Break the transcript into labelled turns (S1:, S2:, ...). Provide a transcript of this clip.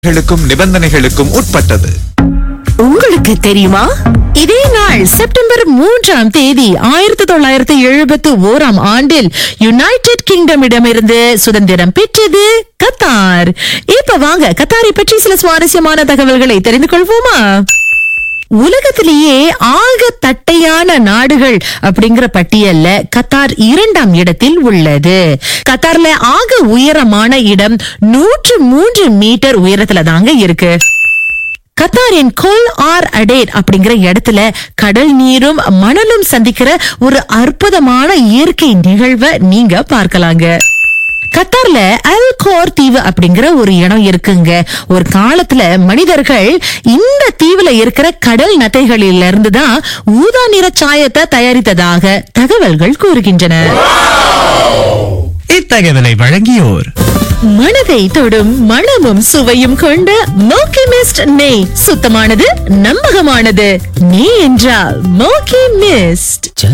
S1: களுக்கும் நிபந்தனைகளுக்கும் உட்பட்டது
S2: உங்களுக்கு தெரியுமா இதே நாள் செப்டம்பர் மூன்றாம் தேதி ஆயிரத்தி தொள்ளாயிரத்தி எழுபத்தி ஓராம் ஆண்டில் யுனைடெட் கிங்டமிடமிருந்து சுதந்திரம் பெற்றது கத்தார் இப்ப வாங்க கத்தாரை பற்றி சில சுவாரஸ்யமான தகவல்களை தெரிந்து கொள்வோமா உலகத்திலேயே ஆக தட்டையான நாடுகள் அப்படிங்கிற பட்டியல்ல கத்தார் இரண்டாம் இடத்தில் உள்ளது கத்தார்ல ஆக உயரமான இடம் நூற்று மூன்று மீட்டர் உயரத்துல தாங்க இருக்கு கத்தாரின் கொல் ஆர் அடேட் அப்படிங்கிற இடத்துல கடல் நீரும் மணலும் சந்திக்கிற ஒரு அற்புதமான இயற்கை நிகழ்வை நீங்க பார்க்கலாங்க கத்தார்ல அல் கோர் தீவு அப்படிங்கிற ஒரு இடம் இருக்குங்க ஒரு காலத்துல மனிதர்கள் இந்த தீவுல இருக்கிற கடல் நத்தைகளில இருந்து தான் ஊதா நிற சாயத்தை தயாரித்ததாக தகவல்கள் கூறுகின்றன
S3: இத்தகவலை வழங்கியோர்
S2: மனதை தொடும் மணமும் சுவையும் கொண்ட மோக்கி மிஸ்ட் நெய் சுத்தமானது நம்பகமானது நெய் என்றால் மோக்கி மிஸ்ட்